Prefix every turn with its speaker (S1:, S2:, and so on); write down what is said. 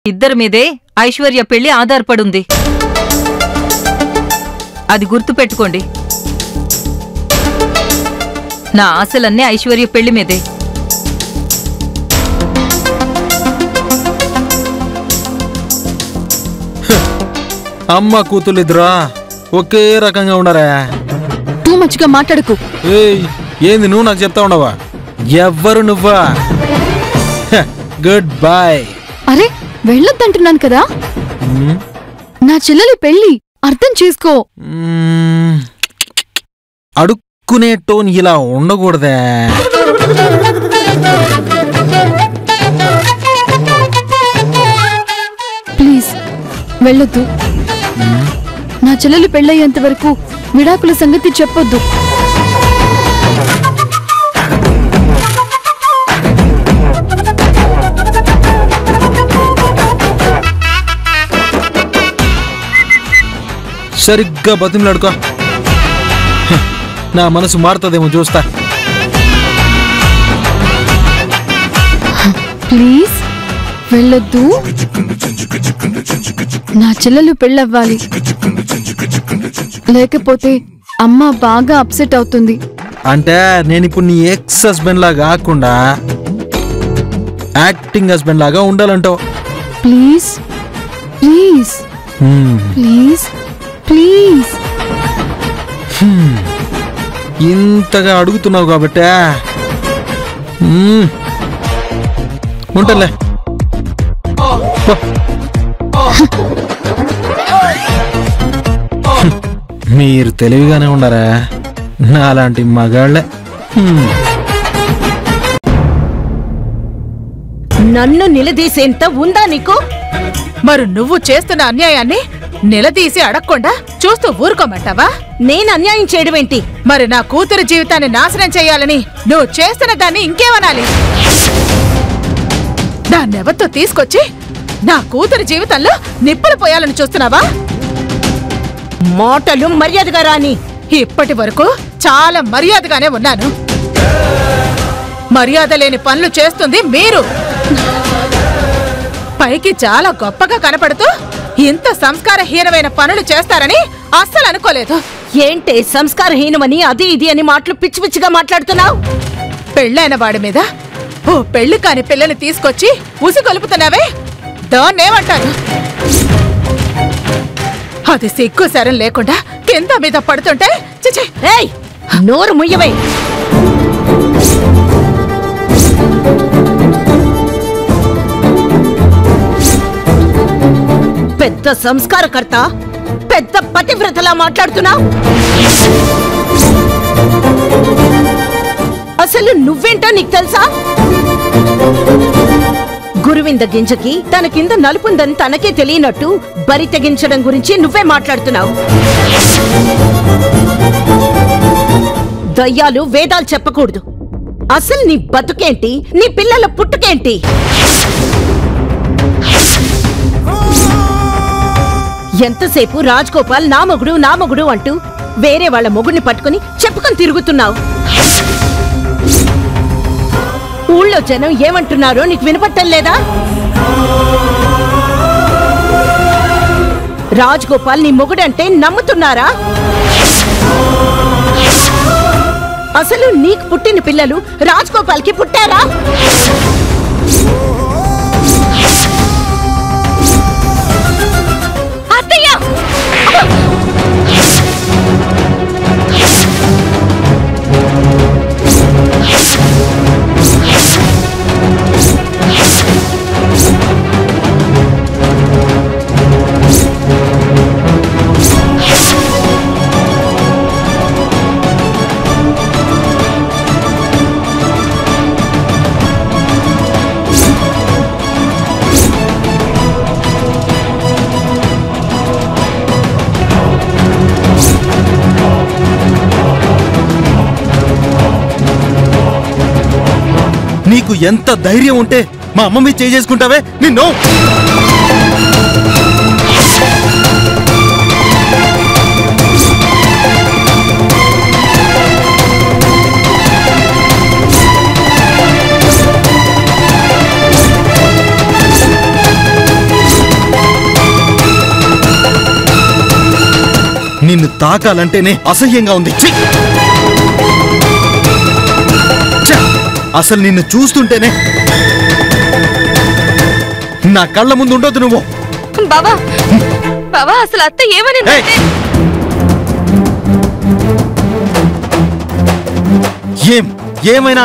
S1: ఇద్దరి మీదే ఐశ్వర్య పెళ్లి ఆధారపడుంది అది గుర్తుపెట్టుకోండి నా ఆశలన్నీ ఐశ్వర్య పెళ్లి మీదే
S2: అమ్మ కూతులిద్దరా ఒకే రకంగా ఉండరా
S3: టూ మచ్ గా మాట్లాడకు
S2: ఏయ్ ఏంది నువ్వు నాకు చెప్తా ఉండవా ఎవ్వరు నువ్వా గుడ్ బాయ్
S3: అరే వెళ్ళొద్దంటున్నాను కదా నా చెల్లెలి పెళ్లి అర్థం చేసుకో
S2: అడుక్కునే టోన్ ఇలా ఉండకూడదే
S3: ప్లీజ్ వెళ్ళొద్దు నా చెల్లెలు పెళ్ళయ్యేంత వరకు విడాకుల సంగతి చెప్పొద్దు
S2: సరిగ్గా బతిమలాడుకో హ, నా మనసు మారుతుందేమో చూస్తా
S3: ప్లీజ్ వెళ్ళొద్దు నా చెల్లెలు పెళ్ళవ్వాలి లేకపోతే అమ్మ బాగా అప్సెట్ అవుతుంది
S2: అంటే నేను ఇప్పుడు నీ ఎక్స్ హస్బెండ్ లాగా కాకుండా యాక్టింగ్ హస్బెండ్ లాగా ఉండాలంటావు
S3: please please
S2: hmm,
S3: please please
S2: ఇంతగా అడుగుతున్నావు కాబట్టే హ్మ్, ఉంటాలే పో. హ్మ్, మీరు తెలివిగానే ఉండరా నాలాంటి మగాళ్ళే హ్మ్.
S4: నన్ను నిలదీసేంత ఉందా నీకు
S5: మరి నువ్వు చేస్తున్న అన్యాయాన్ని నిలదీసి అడగకుండా చూస్తూ ఊరుకోమంటావా
S4: నేను అన్యాయం చేయడమేంటి
S5: మరి నా కూతురు జీవితాన్ని నాశనం చేయాలని నువ్వు చేస్తున్న దాన్ని ఇంకేమనాలి దాన్నెవరితో తీసుకొచ్చి నా కూతురు జీవితంలో నిప్పులు పోయాలని చూస్తున్నావా
S4: మాటలు మర్యాదగా రాని
S5: ఇప్పటి వరకు చాలా మర్యాదగానే ఉన్నాను మర్యాద లేని పనులు చేస్తుంది మీరు పైకి చాలా గొప్పగా కనపడుతూ ఇంత సంస్కారహీనమైన పనులు చేస్తారని అస్సలు అనుకోలేదు
S4: ఏంటే సంస్కారహీనమని అది ఇది అని మాటలు పిచ్చి పిచ్చిగా మాట్లాడుతున్నావు
S5: పెళ్ళైన వాడి మీద ఓ పెళ్లి కాని పిల్లని తీసుకొచ్చి ఉసి కొలుపుతున్నావే దాన్నేమంటారు అది సిగ్గు శరం లేకుండా కింద మీద పడుతుంటే చిచి
S4: ఏయ్ నోరు ముయ్యవే పెద్ద సంస్కారకర్త పెద్ద పతివ్రతలా మాట్లాడుతున్నావు అసలు నువ్వేంటో నీకు తెలుసా గురువింద గింజకి తన కింద నలుపుందని తనకే తెలియనట్టు బరి తెగించడం గురించి నువ్వే మాట్లాడుతున్నావు దయ్యాలు వేదాలు చెప్పకూడదు అసలు నీ బతుకేంటి నీ పిల్లల పుట్టుకేంటి ఎంతసేపు రాజ్ గోపాల్ నా మొగుడు నా మొగుడు అంటూ వేరే వాళ్ళ మొగుడిని పట్టుకుని చెప్పుకొని తిరుగుతున్నావు ఊళ్ళో జనం ఏమంటున్నారో నీకు వినపట్టం లేదా రాజ్ గోపాల్ నీ మొగుడంటే నమ్ముతున్నారా అసలు నీకు పుట్టిన పిల్లలు రాజ్ గోపాల్కి పుట్టారా అత్తయ్య
S2: నీకు ఎంత ధైర్యం ఉంటే మా అమ్మ మీద చేయి చేసుకుంటావే నిన్ను తాకాలంటేనే అసహ్యంగా ఉంది ఛీ! ఛ! అసలు నిన్ను చూస్తుంటేనే నా కళ్ళ ముందు ఉండొద్దు నువ్వు
S6: బావా బావా అసలు అత్త ఏమని
S2: ఏయ్! ఏం ఏమైనా